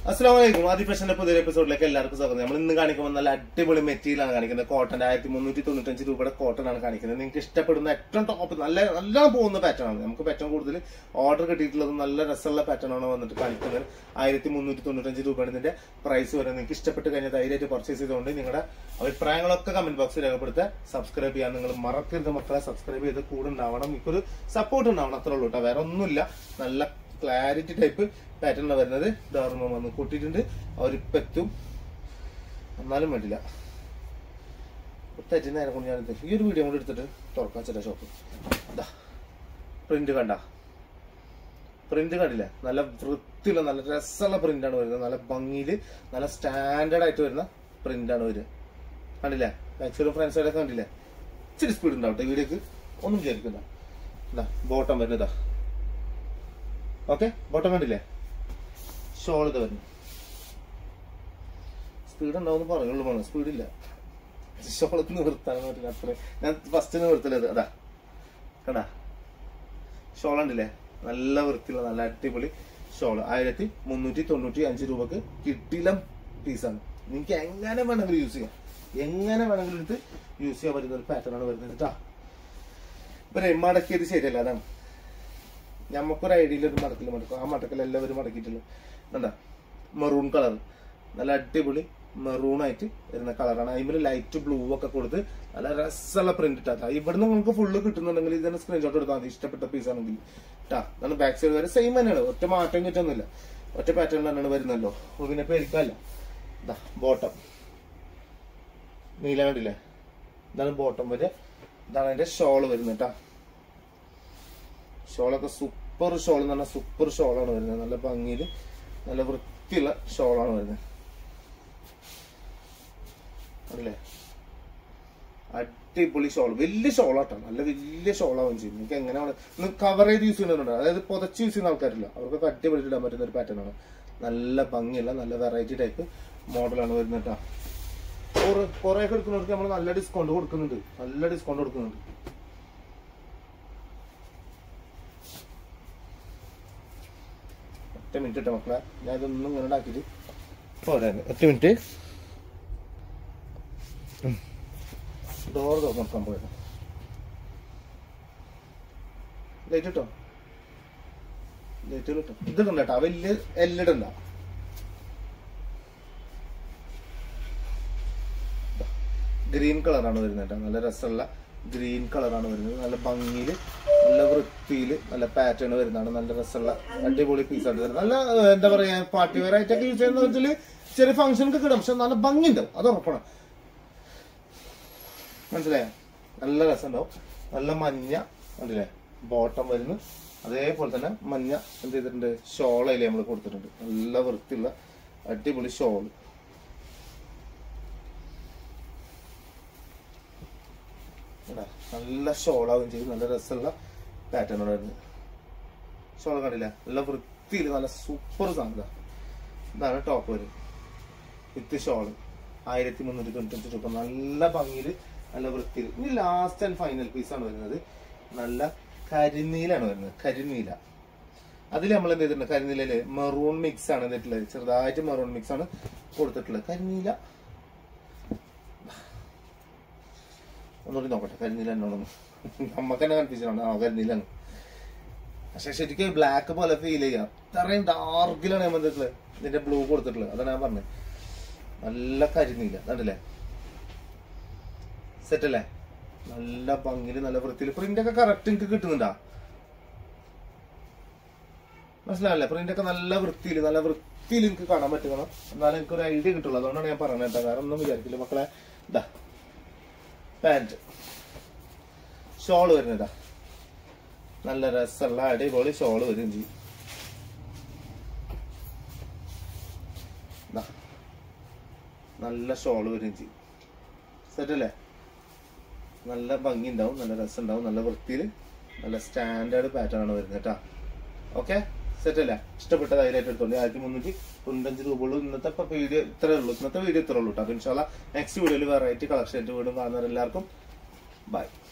അസ്സാം വലൈക്കും ആദ്യ ഫാഷന്റെ പുതിയ എപ്പിസോഡിലേക്ക് എല്ലാവർക്കും സ്വാഗതം നമ്മൾ ഇന്ന് കാണിക്കുമ്പോൾ നല്ല അടിപൊളി മെറ്റീരിയൽ ആണ് കാണിക്കുന്നത് കോട്ടൺ ആയിരത്തി മുന്നൂറ്റി തൊണ്ണൂറ്റഞ്ച് രൂപയുടെ കോട്ടൺ ആണ് കാണിക്കുന്നത് നിങ്ങൾക്ക് ഇഷ്ടപ്പെടുന്ന ഏറ്റവും ടോപ്പ് നല്ല നല്ല പോകുന്ന പാറ്റേൺ ആണ് നമുക്ക് ഏറ്റവും കൂടുതൽ ഓർഡർ കിട്ടിയിട്ടുള്ളത് നല്ല രസമുള്ള പാറ്റേൺ ആണ് വന്നിട്ട് കാണിക്കുന്നത് ആയിരത്തി മുന്നൂറ്റി തൊണ്ണൂറ്റഞ്ച് രൂപയാണ് ഇതിന്റെ പ്രൈസ് വരെ നിങ്ങൾക്ക് ഇഷ്ടപ്പെട്ട് കഴിഞ്ഞാൽ ധൈര്യമായിട്ട് പർച്ചേസ് ചെയ്തുകൊണ്ട് നിങ്ങളുടെ അഭിപ്രായങ്ങളൊക്കെ കമന്റ് ബോക്സിൽ രേഖപ്പെടുത്തുക സബ്സ്ക്രൈബ് ചെയ്യാൻ നിങ്ങൾ മറക്കരുത് മക്കളെ സബ്സ്ക്രൈബ് ചെയ്ത് കൂടെ ഉണ്ടാവണം എനിക്കൊരു സപ്പോർട്ട് ഉണ്ടാവണം അത്രേ ഉള്ളൂ കേട്ടോ വേറെ ഒന്നുമില്ല നല്ല ക്ലാരിറ്റി ടൈപ്പ് പാറ്റേൺ വരുന്നത് ഡോർമ വന്ന് കൂട്ടിയിട്ടുണ്ട് അവരിപ്പം എത്തും എന്നാലും വേണ്ടില്ല തെറ്റി നേരം കൊണ്ട് ഞാൻ എടുത്ത് ഈ ഒരു വീഡിയോ കൂടി എടുത്തിട്ട് തുറക്കാൻ ചില ഷോപ്പ് ഇതാ പ്രിന്റ് കണ്ട പ്രിന്റ് കണ്ടില്ല നല്ല വൃത്തിയുള്ള നല്ല രസമുള്ള പ്രിന്റ് ആണ് വരുന്നത് നല്ല ഭംഗിയിൽ നല്ല സ്റ്റാൻഡേർഡ് ആയിട്ട് വരുന്ന പ്രിന്റ് ആണ് വരിക കണ്ടില്ലേ മാക്സിമം ഫ്രണ്ട്സൊക്കെ കണ്ടില്ലേ ഇച്ചിരി സ്പീഡ് ഉണ്ടാവട്ടെ ഈ വീഡിയോക്ക് ഒന്നും വിചാരിക്കണ്ട ഇതാ ബോട്ടം വരുന്നതാ ഓക്കെ ബോട്ടം കണ്ടില്ലേ ഷോൾ ഇത് വരുന്നു സ്പീഡ് ഉണ്ടാവും പറയുള്ളൂ മോനെ സ്പീഡില്ല ഷോൾ നിർത്താൻ പറ്റില്ല അത്ര ഞാൻ ഫസ്റ്റ് നിർത്തലത് അതാ കണ്ടാ ഷോൾ ഉണ്ടല്ലേ നല്ല വൃത്തിയുള്ള നല്ല അടിപൊളി ഷോൾ ആയിരത്തി മുന്നൂറ്റി തൊണ്ണൂറ്റി അഞ്ച് രൂപക്ക് കിട്ടില്ല പീസാണ് നിങ്ങൾക്ക് എങ്ങനെ വേണമെങ്കിലും യൂസ് ചെയ്യാം എങ്ങനെ വേണമെങ്കിലും എടുത്ത് യൂസ് ചെയ്യാൻ പറ്റുന്ന ഒരു പാറ്റേൺ ആണ് വരുന്നത് കേട്ടാ ഇവരെ മടക്കിയത് ശരിയല്ല അതാണ് ഞമ്മക്കൊരു ഐഡിയയിൽ ഒരു മടക്കിൽ മടക്കും ആ മടക്കിൽ എല്ലാവരും മടക്കിയിട്ടില്ല എന്താ മെറൂൺ കളർ നല്ല അടിപൊളി മെറൂൺ ആയിട്ട് വരുന്ന കളറാണ് അതിന് ലൈറ്റ് ബ്ലൂ ഒക്കെ കൊടുത്ത് നല്ല രസമുള്ള പ്രിന്റ് ഇട്ടാ ഇവിടുന്ന് നിങ്ങൾക്ക് ഫുള്ള് കിട്ടുന്നുണ്ടെങ്കിൽ ഇതിന്റെ സ്ക്രീൻഷോട്ട് എടുത്താൽ മതി ഇഷ്ടപ്പെട്ട പീസ് ആണെങ്കിൽ ഇട്ടാ അതാണ് ബാക്ക് സൈഡ് വരെ സെയിം തന്നെയാണ് ഒറ്റ മാറ്റം കിട്ടുന്നില്ല ഒറ്റ പാറ്റേൺ തന്നെയാണ് വരുന്നല്ലോ അപ്പൊ പിന്നെ പേടിക്കാല്ല ഇതാ ബോട്ടം നീല കണ്ടില്ലേ ഇതാണ് ബോട്ടം വരെ ഇതാണ് അതിന്റെ ഷോള് വരുന്നത് കേട്ടാ ഷോളൊക്കെ സൂപ്പർ ഷോൾ എന്ന് പറഞ്ഞാൽ സൂപ്പർ ഷോളാണ് വരുന്നത് നല്ല ഭംഗിയിൽ നല്ല വൃത്തിയുള്ള ഷോളാണ് വരുന്നത് അല്ലേ അടിപൊളി ഷോൾ വലിയ ഷോളാട്ടോ നല്ല വലിയ ഷോളാവും ചെയ്യും നിങ്ങൾക്ക് എങ്ങനെ വേണം കവർ ചെയ്ത് യൂസ് ചെയ്യുന്നുണ്ട് അതായത് പുതച്ച് യൂസ് ചെയ്യുന്ന ആൾക്കാരില്ല അവർക്കൊക്കെ അടിപൊളി ഇടാൻ പറ്റുന്ന ഒരു പാറ്റേൺ ആണ് നല്ല ഭംഗിയുള്ള നല്ല വെറൈറ്റി ടൈപ്പ് മോഡലാണ് വരുന്നത് കേട്ടോ കുറെ ഒക്കെ എടുക്കുന്നവർക്ക് നമ്മൾ നല്ല ഡിസ്കൗണ്ട് കൊടുക്കുന്നുണ്ട് നല്ല ഡിസ്കൗണ്ട് കൊടുക്കുന്നുണ്ട് ഒറ്റ മിനിറ്റ് ഇട്ടോ മക്കളെ ഞാൻ ഇതൊന്നും ഇങ്ങനെ ഉണ്ടാക്കിയിട്ട് പോരാ ഒറ്റ മിനിറ്റ് ഡോർ തുറക്കാൻ പോയത് ലൈറ്റ് ഇട്ടോ ലൈറ്റ് കിട്ടോ ഇത് ഇടണ്ട കേട്ടോ വലിയ എല്ലിടണ്ട ഗ്രീൻ കളറാണ് വരുന്നത് കേട്ടോ നല്ല രസമുള്ള ഗ്രീൻ കളറാണ് വരുന്നത് നല്ല ഭംഗിയിൽ നല്ല വൃത്തിയിൽ നല്ല പാറ്റേൺ വരുന്നതാണ് നല്ല രസമുള്ള അടിപൊളി പീസാണ് വരുന്നത് നല്ല ഏഹ്, എന്താ പറയാ പാർട്ടി വെയർ ആയിട്ടൊക്കെ യൂസ് ചെയ്യുന്ന വെച്ചാൽ ചെറിയ ഫംഗ്ഷനൊക്കെ കിട്ടും പക്ഷെ നല്ല ഭംഗി ഉണ്ടാവും അത് ഉറപ്പാണ് മനസ്സിലായോ നല്ല രസമുണ്ടാവും നല്ല മഞ്ഞ കണ്ടില്ലേ ബോട്ടം വരുന്നു അതേപോലെ തന്നെ മഞ്ഞ എന്ത് ചെയ്തിട്ടുണ്ട് ഷോളയില് നമ്മൾ കൊടുത്തിട്ടുണ്ട് നല്ല വൃത്തിയുള്ള അടിപൊളി ഷോള് കണ്ടോ? നല്ല ഷോളാവും ചെയ്യും നല്ല രസമുള്ള പാറ്റേൺ വരുന്നത് ഷോൾ കണ്ടില്ല നല്ല വൃത്തിയിൽ നല്ല സൂപ്പർ സാധനം ഇതാണ് ടോപ്പ് വരും വിത്ത് ഷോള് ആയിരത്തി മുന്നൂറ്റി തൊണ്ണൂറ്റഞ്ച് രൂപ നല്ല ഭംഗിയിൽ നല്ല വൃത്തിയിൽ ഇനി ലാസ്റ്റ് ആൻഡ് ഫൈനൽ പീസ് ആണ് വരുന്നത് നല്ല കരിനീലാണ് വരുന്നത് കരിനീല അതിൽ നമ്മൾ എന്ത് ചെയ്തിട്ടുണ്ട് കരിനീലയില് മെറൂൺ മിക്സ് ആണ് എന്നിട്ടുള്ളത് ചെറുതായിട്ട് മെറൂൺ മിക്സ് ആണ് കൊടുത്തിട്ടുള്ളത് കരിനീല ഒന്നുകൂടി നോക്കട്ടെ കരിനീല എന്നോടൊന്ന് നമുക്ക് തന്നെ കൺഫ്യൂഷൻ ആണ് ആ കരിനീലാണ് പക്ഷെ ശരിക്കും ബ്ലാക്ക് പോലെ ഫീൽ ചെയ്യുക അത്രയും ഡാർക്കിലാണ് ഞാൻ വന്നിട്ടുള്ളത് ഇതിന്റെ ബ്ലൂ കൊടുത്തിട്ടുള്ളത് അതാണ് ഞാൻ പറഞ്ഞത് നല്ല കരിനീല കണ്ടില്ലേ സെറ്റ് അല്ലേ നല്ല ഭംഗിയില് നല്ല വൃത്തിയിൽ പ്രിന്റ് ഒക്കെ കറക്റ്റ് എനിക്ക് കിട്ടുന്നുണ്ടാ മനസ്സിലാവില്ലേ പ്രിന്റ് ഒക്കെ നല്ല വൃത്തിയിൽ നല്ല വൃത്തിയിൽ എനിക്ക് കാണാൻ പറ്റുന്നു എന്നാലും എനിക്ക് ഒരു ഐഡിയ കിട്ടുള്ളൂ അതുകൊണ്ടാണ് ഞാൻ പറഞ്ഞത് കേട്ടോ വേറെ ഒന്നും വിചാരിക്കില്ല മക്കളെ ഇതാ പാന്റ് ഷോള് വരുന്നതാ നല്ല രസമുള്ള അടിപൊളി ഷോള് വരും ചെയ്യും ദാ. നല്ല ഷോള് വരും ചെയ്യും സെറ്റ് അല്ലേ നല്ല ഭംഗി ഉണ്ടാവും നല്ല രസം ഉണ്ടാവും നല്ല വൃത്തിയിൽ നല്ല സ്റ്റാൻഡേർഡ് പാറ്റേൺ ആണ് വരുന്നത് കേട്ടോ ഓക്കെ സെറ്റ് അല്ലേ ഇഷ്ടപ്പെട്ട ധൈര്യമായിട്ട് എടുത്തോളൂ ആയിരത്തി മുന്നൂറ്റി തൊണ്ണൂറ്റഞ്ച് രൂപ ഉള്ളൂ ഇന്നത്തെ ഇപ്പൊ വീഡിയോ ഇത്രേ ഉള്ളൂ ഇന്നത്തെ വീഡിയോ ഇത്രേ ഉള്ളൂ കേട്ടോ അപ്പൊ ഇൻഷാല്ല നെക്സ്റ്റ് വീഡിയോയിൽ വെറൈറ്റി കളക്ഷൻ ആയിട്ട് വീണ്ടും കാണുന്നവരെല്ലാവർക്കും ബൈ